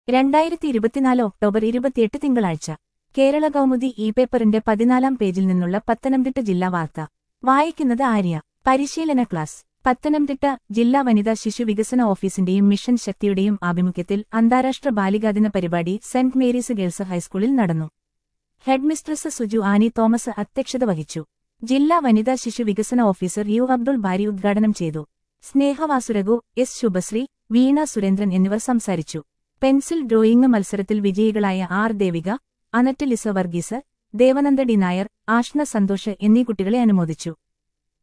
രണ്ടായിരത്തി ഇരുപത്തിനാല് ഒക്ടോബർ ഇരുപത്തിയെട്ട് തിങ്കളാഴ്ച കേരള കൗമുദി ഇ പേപ്പറിന്റെ പതിനാലാം പേജിൽ നിന്നുള്ള പത്തനംതിട്ട ജില്ലാ വാർത്ത വായിക്കുന്നത് ആര്യ പരിശീലന ക്ലാസ് പത്തനംതിട്ട ജില്ലാ വനിതാ ശിശു വികസന ഓഫീസിന്റെയും മിഷൻ ശക്തിയുടെയും ആഭിമുഖ്യത്തിൽ അന്താരാഷ്ട്ര ബാലികാദിന പരിപാടി സെന്റ് മേരീസ് ഗേൾസ് ഹൈസ്കൂളിൽ നടന്നു ഹെഡ്മിസ്ട്രസ് സുജു ആനി തോമസ് അധ്യക്ഷത വഹിച്ചു ജില്ലാ വനിതാ ശിശു വികസന ഓഫീസർ യു അബ്ദുൾ ബാരി ഉദ്ഘാടനം ചെയ്തു സ്നേഹവാസുരഘു എസ് ശുഭശ്രീ വീണ സുരേന്ദ്രൻ എന്നിവർ സംസാരിച്ചു പെൻസിൽ ഡ്രോയിംഗ് മത്സരത്തിൽ വിജയികളായ ആർ ദേവിക അനറ്റ് ലിസ വർഗീസ് ദേവനന്ദ ഡി നായർ ആഷ്ന സന്തോഷ് എന്നീ കുട്ടികളെ അനുമോദിച്ചു